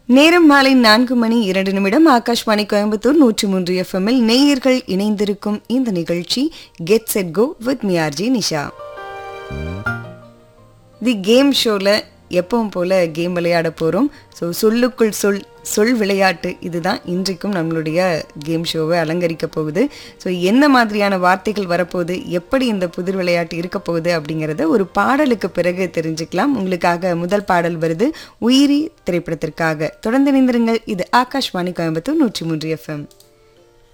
நேரம் மாலை நான்கு மணி இரண்டு நிமிடம் ஆகாஷ்வாணி கோயம்புத்தூர் நூற்றி மூன்று எஃப்எம்மில் நேயர்கள் இணைந்திருக்கும் இந்த நிகழ்ச்சி கெட் செட் கோ வித் மியார்ஜி நிஷா தி கேம் ஷோவில் எப்பவும் போல கேம் விளையாட போகிறோம் ஸோ சொல்லுக்குள் சொல் சொல் விளையாட்டு இதுதான் இன்றைக்கும் நம்மளுடைய கேம் ஷோவை அலங்கரிக்க போகுது ஸோ எந்த மாதிரியான வார்த்தைகள் வரப்போகுது எப்படி இந்த புதிர் விளையாட்டு இருக்க போகுது அப்படிங்கிறத ஒரு பாடலுக்கு பிறகு தெரிஞ்சுக்கலாம் உங்களுக்காக முதல் பாடல் வருது உயிரி திரைப்படத்திற்காக தொடர்ந்து இணைந்திருங்கள் இது ஆகாஷ்வாணி கோயம்புத்தூர் நூற்றி மூன்று எஃப்எம்